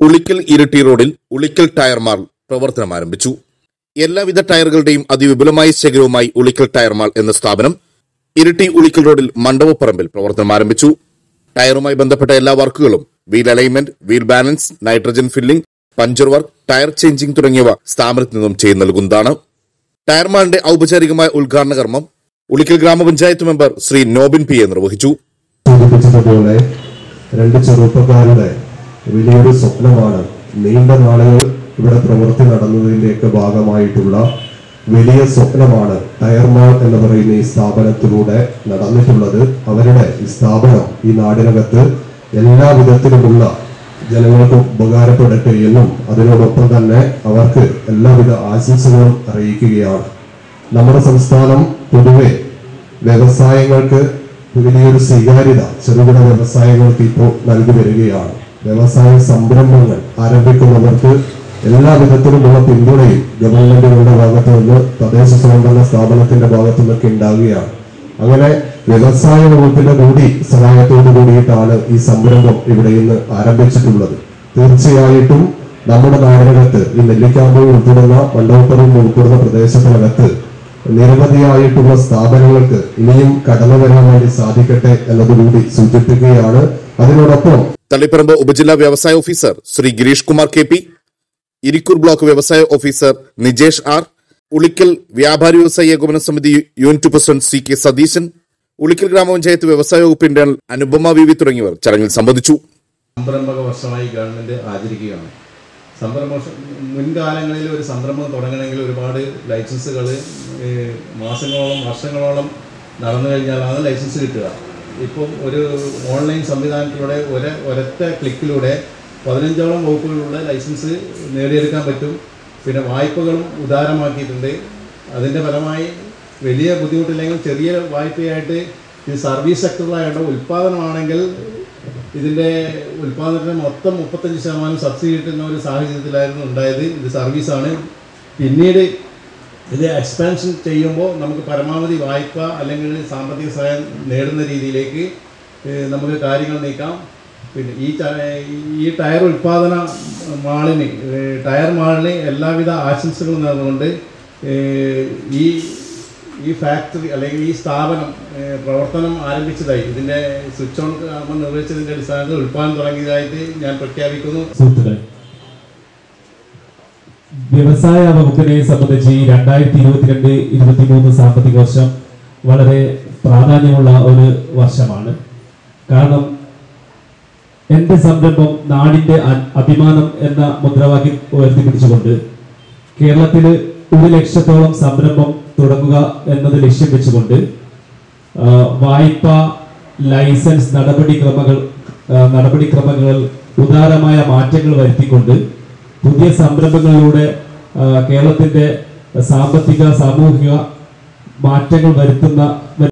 ഉളിക്കൽ ഇരിട്ടി റോഡിൽ Ulikkal tyre mall പ്രവർത്തനം ആരംഭിച്ചു എല്ലാവിധ ടയറുകളുടെയും അതിവിപുലമായ ശേഖരവുമായി ഉളിക്കൽ ടയർ മാൾ എന്ന സ്ഥാപനം ഇരിട്ടി ഉളിക്കൽ റോഡിൽ മണ്ഡപപ്പറമ്പിൽ പ്രവർത്തനം ആരംഭിച്ചു ടയറുമായി ബന്ധപ്പെട്ട എല്ലാ വർക്കുകളും wheel alignment wheel balance nitrogen filling puncture work tyre changing തുടങ്ങിയവ സ്ഥാപനത്തിൽ നിന്നും ചെയ്തു നൽകുന്നതാണ് ടയർ മാളിന്റെ ഔപചാരികമായ ഉദ്ഘാടന കർമ്മം ഉളിക്കൽ ഗ്രാമപഞ്ചായത്ത് member Shri Nobin P A നിർവഹിച്ചു സൂചിപ്പിച്ചതുപോലെ രണ്ട് ചെറുപ്പക്കാരുടെ വലിയൊരു സ്വപ്നമാണ് നീണ്ട നാളുകൾ ഇവിടെ പ്രവൃത്തി നടന്നതിന്റെയൊക്കെ ഭാഗമായിട്ടുള്ള വലിയ സ്വപ്നമാണ് ടയർമാൾ എന്ന് പറയുന്ന ഈ സ്ഥാപനത്തിലൂടെ നടന്നിട്ടുള്ളത് അവരുടെ ഈ സ്ഥാപനം ഈ നാടിനകത്ത് എല്ലാ വിധത്തിലുമുള്ള ജനങ്ങൾക്ക് ഉപകാരപ്പെടട്ടെ എന്നും അതിനോടൊപ്പം തന്നെ അവർക്ക് എല്ലാവിധ ആശംസകളും അറിയിക്കുകയാണ് നമ്മുടെ സംസ്ഥാനം പൊതുവെ വ്യവസായങ്ങൾക്ക് വലിയൊരു സ്വീകാര്യത ചെറുകിട വ്യവസായങ്ങൾക്ക് ഇപ്പോൾ നൽകി വരികയാണ് വ്യവസായ സംരംഭങ്ങൾ ആരംഭിക്കുന്നവർക്ക് എല്ലാ വിധത്തിലുമുള്ള പിന്തുണയും ഗവൺമെന്റുകളുടെ ഭാഗത്തു നിന്ന് തദ്ദേശ സ്വയംഭരണ സ്ഥാപനത്തിന്റെ ഭാഗത്തു നിന്നൊക്കെ ഉണ്ടാവുകയാണ് അങ്ങനെ വ്യവസായ വകുപ്പിന്റെ കൂടി സഹായത്തോടു കൂടിയിട്ടാണ് ഈ സംരംഭം ഇവിടെ ഇന്ന് ആരംഭിച്ചിട്ടുള്ളത് തീർച്ചയായിട്ടും നമ്മുടെ നാടിനകത്ത് ഈ നെല്ലിക്കാമ്പൂർ ഉൾപ്പെടുന്ന മണ്ഡപപ്പുറം ഉൾപ്പെടുന്ന പ്രദേശത്തിനകത്ത് നിരവധിയായിട്ടുള്ള സ്ഥാപനങ്ങൾക്ക് ഇനിയും കടന്നു വരാൻ വേണ്ടി സാധിക്കട്ടെ എന്നതുകൂടി സൂചിപ്പിക്കുകയാണ് അതിനോടൊപ്പം തളിപ്പറമ്പ് ഉപജില്ലാ വ്യവസായ officer Shri Girish Kumar K P Irikkur block വ്യവസായ ഓഫീസർ നിജേഷ് ആർ ഉളിക്കൽ വ്യാപാരി വ്യവസായ ഏകോപന സമിതി unit president C K Satheesan Ulikkal ഗ്രാമപഞ്ചായത്ത് വ്യവസായ വകുപ്പ് ഇന്റേണൽ അനുപമ വി വി തുടങ്ങിയവർ ചടങ്ങിൽ സംബന്ധിച്ചു സംരംഭക വർഷമായി ഗവൺമെൻറ് ആചരിക്കുകയാണ് സംരംഭ വർഷം മുൻകാലങ്ങളിൽ ഒരു സംരംഭം തുടങ്ങണമെങ്കിൽ ഒരുപാട് ലൈസൻസുകൾ മാസങ്ങളോളം വർഷങ്ങളോളം നടന്നു കഴിഞ്ഞാലാണ് ലൈസൻസ് കിട്ടുക ഇപ്പം ഒരു ഓൺലൈൻ സംവിധാനത്തിലൂടെ ഒര ഒരൊറ്റ ക്ലിക്കിലൂടെ പതിനഞ്ചോളം വകുപ്പുകളിലൂടെ ലൈസൻസ് നേടിയെടുക്കാൻ പറ്റും പിന്നെ വായ്പകളും ഉദാരമാക്കിയിട്ടുണ്ട് അതിൻ്റെ ഫലമായി വലിയ ബുദ്ധിമുട്ടില്ലെങ്കിൽ ചെറിയ വായ്പയായിട്ട് ഈ സർവീസ് സെക്ടറിലായിട്ട് ഉൽപ്പാദനമാണെങ്കിൽ ഇതിൻ്റെ ഉൽപ്പാദനത്തിന് മൊത്തം മുപ്പത്തഞ്ച് ശതമാനം സബ്സിഡി കിട്ടുന്ന ഒരു സാഹചര്യത്തിലായിരുന്നു ഉണ്ടായത് ഇത് സർവീസാണ് പിന്നീട് ഇത് എക്സ്പാൻഷൻ ചെയ്യുമ്പോൾ നമുക്ക് പരമാവധി വായ്പ അല്ലെങ്കിൽ സാമ്പത്തിക സഹായം നേടുന്ന രീതിയിലേക്ക് ഏഹ്, നമുക്ക് കാര്യങ്ങൾ നീക്കാം പിന്നെ ഈ ച- ഈ ടയർ ഉൽപ്പാദന മാളിന് ഏഹ്, ടയർ മാളിന് എല്ലാവിധ ആശംസകളും നേർന്നുകൊണ്ട് ഏഹ്, ഈ ഈ ഫാക്ടറി അല്ലെങ്കിൽ ഈ സ്ഥാപനം ഏഹ്, പ്രവർത്തനം ആരംഭിച്ചതായി ഇതിൻ്റെ സ്വിച്ച് ഓൺ നമ്മൾ നിർവഹിച്ചതിൻ്റെ അടിസ്ഥാനത്തിൽ ഉൽപ്പാദനം തുടങ്ങിയതായിട്ട് ഞാൻ പ്രഖ്യാപിക്കുന്നു സുഹൃത്തുക്കളെ വ്യവസായ വകുപ്പിനെ സംബന്ധിച്ച് ഈ രണ്ടായിരത്തി ഇരുപത്തിരണ്ട് ഇരുപത്തിമൂന്ന് സാമ്പത്തിക വർഷം വളരെ പ്രാധാന്യമുള്ള ഒരു വർഷമാണ് കാരണം എന്റെ സംരംഭം നാടിന്റെ അ- അഭിമാനം എന്ന മുദ്രാവാക്യം ഉയർത്തിപ്പിടിച്ചുകൊണ്ട് കേരളത്തിൽ ഒരു ലക്ഷത്തോളം സംരംഭം തുടങ്ങുക എന്നത് ലക്ഷ്യം വെച്ചുകൊണ്ട് ആ, വായ്പ ലൈസൻസ് നടപടിക്രമങ്ങൾ ആ, നടപടിക്രമങ്ങൾ ഉദാരമായ മാറ്റങ്ങൾ വരുത്തിക്കൊണ്ട് പുതിയ സംരംഭങ്ങളിലൂടെ ആ, കേരളത്തിന്റെ സാമ്പത്തിക സാമൂഹിക മാറ്റങ്ങൾ വരുത്തുന്ന